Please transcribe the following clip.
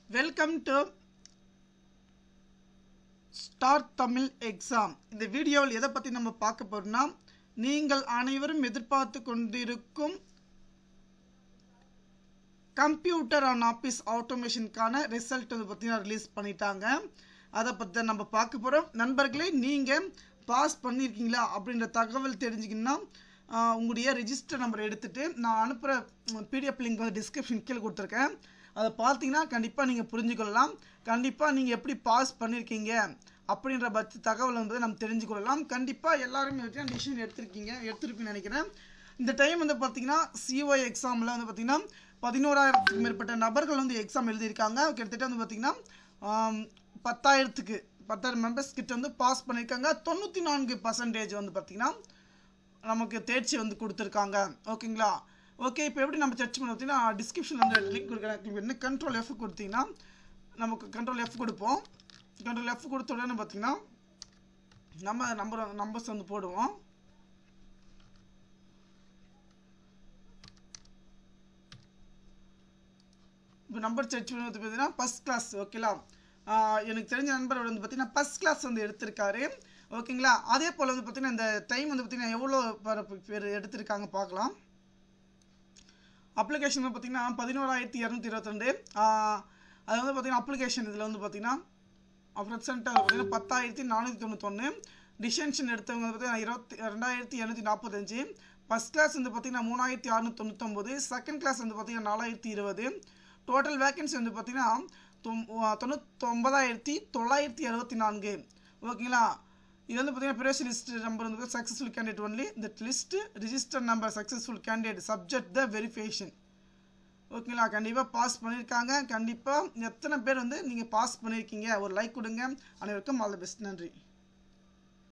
welcome to star Tamil exam இந்த வீடியோவில் எதை பற்றி நம்ம பார்க்க போறோம்னா நீங்கள் அனைவரும் எதிர்பார்த்து கொண்டிருக்கும் கம்ப்யூட்டர் ஆன் ஆஃபீஸ் ஆட்டோமேஷனுக்கான ரிசல்ட் வந்து பார்த்தீங்கன்னா ரிலீஸ் பண்ணிட்டாங்க அதை பற்றி தான் நம்ம பார்க்க போகிறோம் நண்பர்களே நீங்கள் பாஸ் பண்ணியிருக்கீங்களா அப்படின்ற தகவல் தெரிஞ்சுக்கணுன்னா ஆஹ், உங்களுடைய ரெஜிஸ்டர் நம்பர் எடுத்துகிட்டு நான் அனுப்புகிற பிடிஎஃப் லிங்க் வந்து டிஸ்கிரிப்ஷன் கீழே கொடுத்துருக்கேன் அதை பார்த்தீங்கன்னா கண்டிப்பாக நீங்கள் புரிஞ்சுக்கொள்ளலாம் கண்டிப்பாக நீங்கள் எப்படி பாஸ் பண்ணியிருக்கீங்க அப்படின்ற பட்ச தகவல் வந்து நம்ம தெரிஞ்சுக்கொள்ளலாம் கண்டிப்பாக எல்லாருமே வச்சு டிசிஷன் எடுத்திருக்கீங்க எடுத்திருப்பீங்கன்னு நினைக்கிறேன் இந்த டைம் வந்து பார்த்தீங்கன்னா சிஓ எக்ஸாமில் வந்து பார்த்தீங்கன்னா பதினோராயிரத்துக்கு மேற்பட்ட நபர்கள் வந்து எக்ஸாம் எழுதியிருக்காங்க கிட்டத்தட்ட வந்து பார்த்தீங்கன்னா ஆம், பத்தாயிரத்துக்கு பத்தாயிரம் மெம்பர்ஸ் கிட்ட வந்து பாஸ் பண்ணியிருக்காங்க தொண்ணூற்றி நான்கு பர்சன்டேஜ் வந்து பார்த்தீங்கன்னா நமக்கு தேர்ச்சி வந்து கொடுத்துருக்காங்க ஓகேங்களா ஓகே இப்போ எப்படி நம்ம சர்ச் பண்ண பார்த்தீங்கன்னா டிஸ்கிரிப்ஷனில் வந்து லிங்க் கொடுக்குறேன் என்ன கண்ட்ரோல் எஃப் கொடுத்தீங்கன்னா நமக்கு கண்ட்ரோல் எஃப் கொடுப்போம் கண்ட்ரோல் எஃப் கொடுத்த உடனே பார்த்தீங்கன்னா நம்ம நம்பர் நம்பர்ஸ் வந்து போடுவோம் இப்போ நம்பர் சர்ச் பண்ணி வந்து பார்த்தீங்கன்னா ஃபஸ்ட் கிளாஸ் ஓகேங்களா ஆஹ் எனக்கு தெரிஞ்ச நண்பர் வந்து பார்த்தீங்கன்னா ஃபஸ்ட் கிளாஸ் வந்து எடுத்திருக்காரு ஓகேங்களா அதே போல் வந்து பார்த்தீங்கன்னா இந்த டைம் வந்து பார்த்தீங்கன்னா எவ்வளோ பேர் பேர் எடுத்திருக்காங்க பார்க்கலாம் அப்ளிகேஷன் வந்து பார்த்தீங்கன்னா பதினோராயிரத்தி இரநூத்தி இருபத்திரெண்டு அது வந்து பார்த்தீங்கன்னா அப்ளிகேஷன் இதில் வந்து பார்த்தீங்கன்னா அப்புறம் சென்டர் பார்த்தீங்கன்னா பத்தாயிரத்தி நானூற்றி தொண்ணூத்தொன்று டிசென்ஷன் எடுத்தவங்க வந்து பார்த்தீங்கன்னா இருபத்தி ரெண்டாயிரத்தி இரநூத்தி நாற்பத்தஞ்சு ஃபஸ்ட் கிளாஸ் வந்து பார்த்தீங்கன்னா மூணாயிரத்தி அறுநூத்தி தொண்ணூத்தொம்பது செகண்ட் கிளாஸ் வந்து பார்த்தீங்கன்னா நாலாயிரத்தி இருபது டோட்டல் வேகன்சி வந்து பார்த்தீங்கன்னா தொம் தொண்ணூத்தொம்பதாயிரத்தி தொள்ளாயிரத்தி அறுபத்தி நான்கு ஓகேங்களா இது வந்து பார்த்தீங்கன்னா ப்ரைஸ் லிஸ்ட் நம்பர் வந்து சக்ஸஸ்ஃபுல் கேண்டிடேட் ஒன்லி இந்த list register number successful candidate subject the verification ஓகேங்களா கண்டிப்பாக பாஸ் பண்ணியிருக்காங்க கண்டிப்பாக எத்தனை பேர் வந்து நீங்கள் பாஸ் பண்ணியிருக்கீங்க ஒரு லைக் கொடுங்க அனைவருக்கும் ஆல் த பெஸ்ட் நன்றி